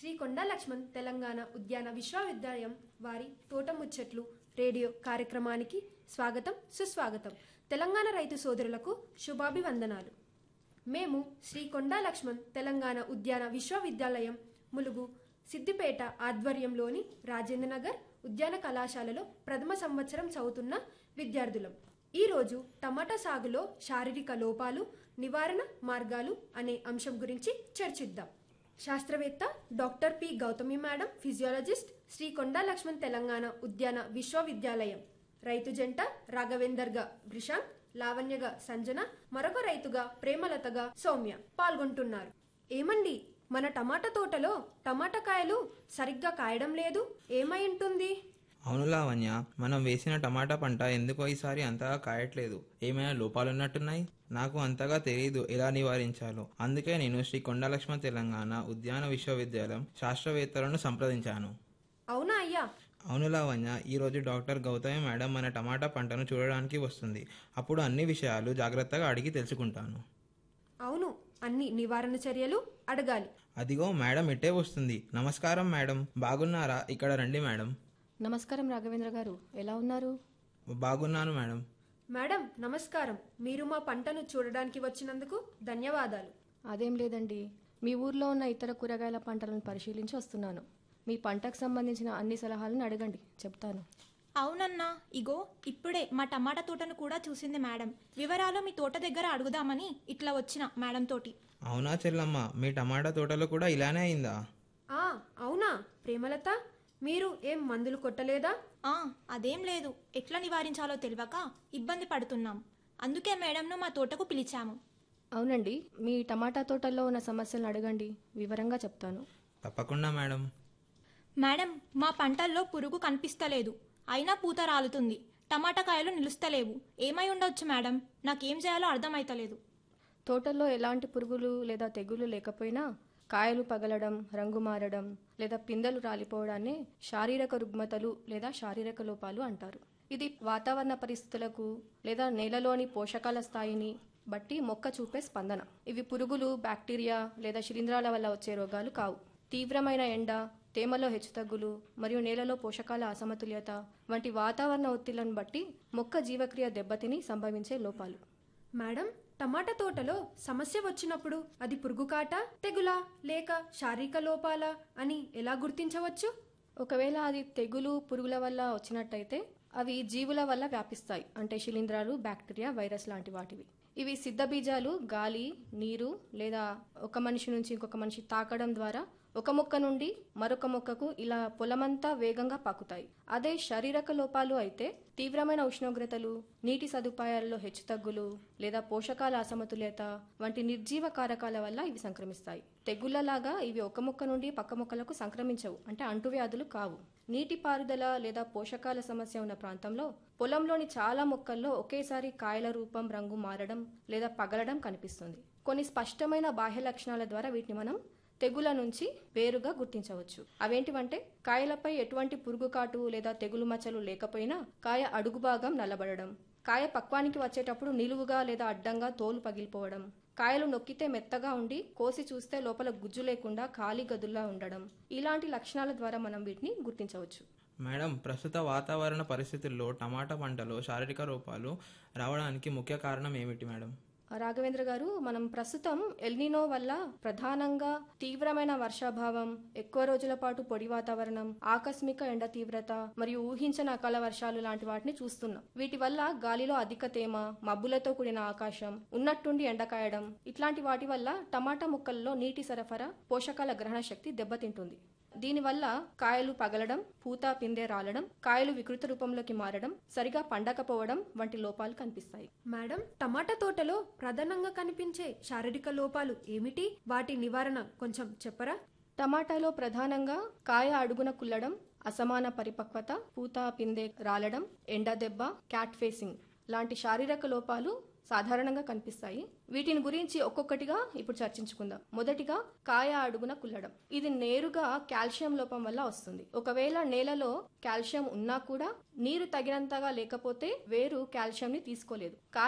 శ్రీ కొండా లక్ష్మణ్ తెలంగాణ ఉద్యాన విశ్వవిద్యాలయం వారి తోట ముచ్చట్లు రేడియో కార్యక్రమానికి స్వాగతం సుస్వాగతం తెలంగాణ రైతు సోదరులకు శుభాభివందనాలు మేము శ్రీ కొండా లక్ష్మణ్ తెలంగాణ ఉద్యాన విశ్వవిద్యాలయం ములుగు సిద్దిపేట ఆధ్వర్యంలోని రాజేంద్ర నగర్ ఉద్యాన కళాశాలలో ప్రథమ సంవత్సరం చదువుతున్న విద్యార్థులం ఈరోజు టమాటా సాగులో శారీరక లోపాలు నివారణ మార్గాలు అనే అంశం గురించి చర్చిద్దాం శాస్త్రవేత్త doctor P Gautami madam physiologist Sri Konda Laxman Telangana ఉద్యాన విశ్వవిద్యాలయం రైతు జంట రాఘవేందర్గా బ్రిషాంక్ లావణ్యగా సంజన మరొక రైతుగా ప్రేమలతగా సౌమ్య పాల్గొంటున్నారు ఏమండి మన టమాటా తోటలో టమాటా కాయలు సరిగ్గా కాయడం లేదు ఏమై ఉంటుంది అవును లావణ్య మనం వేసిన టమాటా పంట ఎందుకో ఈసారి అంతగా కాయట్లేదు ఏమైనా లోపాలున్నట్టున్నాయి నాకు అంతగా తెలియదు ఎలా నివారించాలో అందుకే నేను శ్రీ కొండలక్ష్మణ్ తెలంగాణ ఉద్యాన విశ్వవిద్యాలయం శాస్త్రవేత్తలను సంప్రదించాను అవునా అయ్యా అవును లావణ్య ఈ రోజు డాక్టర్ గౌతమి మేడం మన టమాటా పంటను చూడడానికి వస్తుంది అప్పుడు అన్ని విషయాలు జాగ్రత్తగా అడిగి తెలుసుకుంటాను అవును అన్ని నివారణ చర్యలు అడగాలి అదిగో మేడం ఇట్టే వస్తుంది నమస్కారం మేడం బాగున్నారా ఇక్కడ రండి మేడం నమస్కారం రాఘవేంద్ర గారు ఎలా ఉన్నారు బాగున్నాను మేడం మేడం నమస్కారం మీరు మా పంటను చూడడానికి వచ్చినందుకు ధన్యవాదాలు అదేం లేదండి మీ ఊర్లో ఉన్న ఇతర కూరగాయల పంటలను పరిశీలించి వస్తున్నాను మీ పంటకు సంబంధించిన అన్ని సలహాలను అడగండి చెప్తాను అవునన్నా ఇగో ఇప్పుడే మా టమాటా తోటను కూడా చూసింది మేడం వివరాలు మీ తోట దగ్గర అడుగుదామని ఇట్లా వచ్చిన మేడం తోటి అవునా చెల్లమ్మ మీ టమాటా తోటలో కూడా ఇలానే అయిందా ఆ అవునా ప్రేమలత మీరు ఏం మందులు కొట్టలేదా ఆ అదేం లేదు ఎట్లా నివారించాలో తెలియక ఇబ్బంది పడుతున్నాం అందుకే మేడంను మా తోటకు పిలిచాము అవునండి మీ టమాటా తోటల్లో ఉన్న సమస్యలను అడగండి వివరంగా చెప్తాను తప్పకుండా మేడం మేడం మా పంటల్లో పురుగు కనిపిస్తలేదు అయినా పూత రాలుతుంది టమాటా కాయలు నిలుస్తలేవు ఏమై ఉండొచ్చు మేడం నాకేం చేయాలో అర్థమైతలేదు తోటల్లో ఎలాంటి పురుగులు లేదా తెగులు లేకపోయినా కాయలు పగలడం రంగు మారడం లేదా పిందెలు రాలిపోవడాన్ని శారీరక రుగ్మతలు లేదా శారీరక లోపాలు అంటారు ఇది వాతావరణ పరిస్థితులకు లేదా నేలలోని పోషకాల స్థాయిని బట్టి మొక్క చూపే స్పందన ఇవి పురుగులు బ్యాక్టీరియా లేదా శిలీంధ్రాల వల్ల వచ్చే రోగాలు కావు తీవ్రమైన ఎండ తేమలో హెచ్చుతగ్గులు మరియు నేలలో పోషకాల అసమతుల్యత వంటి వాతావరణ ఒత్తిళ్లను బట్టి మొక్క జీవక్రియ దెబ్బతిని సంభవించే లోపాలు మేడం టమాటా తోటలో సమస్య వచ్చినప్పుడు అది పురుగు కాట తెగులా లేక శారీరక లోపాలా అని ఎలా గుర్తించవచ్చు ఒకవేళ అది తెగులు పురుగుల వల్ల వచ్చినట్టయితే అవి జీవుల వల్ల వ్యాపిస్తాయి అంటే శిలీంధ్రాలు బ్యాక్టీరియా వైరస్ లాంటి వాటివి ఇవి సిద్ధ బీజాలు గాలి నీరు లేదా ఒక మనిషి నుంచి ఇంకొక మనిషి తాకడం ద్వారా ఒక మొక్క నుండి మరొక మొక్కకు ఇలా పొలమంతా వేగంగా పాకుతాయి అదే శారీరక లోపాలు అయితే తీవ్రమైన ఉష్ణోగ్రతలు నీటి సదుపాయాల్లో హెచ్చుతగ్గులు లేదా పోషకాల అసమతుల్యత వంటి నిర్జీవ కారకాల వల్ల ఇవి సంక్రమిస్తాయి తెగుళ్లలాగా ఇవి ఒక మొక్క నుండి పక్క మొక్కలకు సంక్రమించవు అంటే అంటువ్యాధులు కావు నీటి పారుదల లేదా పోషకాల సమస్య ఉన్న ప్రాంతంలో పొలంలోని చాలా మొక్కల్లో ఒకేసారి కాయల రూపం రంగు మారడం లేదా పగలడం కనిపిస్తుంది కొన్ని స్పష్టమైన బాహ్య లక్షణాల ద్వారా వీటిని మనం తెగుల నుంచి వేరుగా గుర్తించవచ్చు అవేంటివంటే కాయలపై ఎటువంటి పురుగు కాటు లేదా తెగులు మచ్చలు లేకపోయినా కాయ అడుగు భాగం నల్లబడడం కాయ పక్వానికి వచ్చేటప్పుడు నిలువుగా లేదా అడ్డంగా తోలు పగిలిపోవడం కాయలు నొక్కితే మెత్తగా ఉండి కోసి చూస్తే లోపల గుజ్జు లేకుండా ఖాళీ గదుల్లా ఉండడం ఇలాంటి లక్షణాల ద్వారా మనం వీటిని గుర్తించవచ్చు మేడం ప్రస్తుత వాతావరణ పరిస్థితుల్లో టమాటా పంటలో శారీరక రూపాలు రావడానికి ముఖ్య కారణం ఏమిటి మేడం రాఘవేంద్ర గారు మనం ప్రస్తుతం ఎల్నినో వల్ల ప్రధానంగా తీవ్రమైన వర్షాభావం ఎక్కువ రోజుల పాటు పొడి వాతావరణం ఆకస్మిక ఎండ తీవ్రత మరియు ఊహించని అకాల వర్షాలు లాంటి వాటిని చూస్తున్నాం వీటి వల్ల గాలిలో అధిక తేమ మబ్బులతో కూడిన ఆకాశం ఉన్నట్టుండి ఎండకాయడం ఇట్లాంటి వాటి వల్ల టమాటా మొక్కల్లో నీటి సరఫరా పోషకాల గ్రహణ శక్తి దెబ్బతింటుంది దీనివల్ల కాయలు పగలడం పూత పిందె రాలడం కాయలు వికృత రూపంలోకి మారడం సరిగా పండకపోవడం వంటి లోపాలు కనిపిస్తాయి మేడం టమాటా తోటలో ప్రధానంగా కనిపించే శారీరక లోపాలు ఏమిటి వాటి నివారణ కొంచెం చెప్పరా టమాటాలో ప్రధానంగా కాయ అడుగున కుల్లడం అసమాన పరిపక్వత పూత పిందె రాలడం ఎండ దెబ్బ క్యాట్ ఫేసింగ్ లాంటి శారీరక లోపాలు సాధారణంగా కనిపిస్తాయి వీటిని గురించి ఒక్కొక్కటిగా ఇప్పుడు చర్చించుకుందాం మొదటిగా కాయ అడుగున కుల్లడం ఇది నేరుగా కాల్షియం లోపం వల్ల వస్తుంది ఒకవేళ నేలలో కాల్షియం ఉన్నా కూడా నీరు తగినంతగా లేకపోతే వేరు కాల్షియం ని తీసుకోలేదు కాయ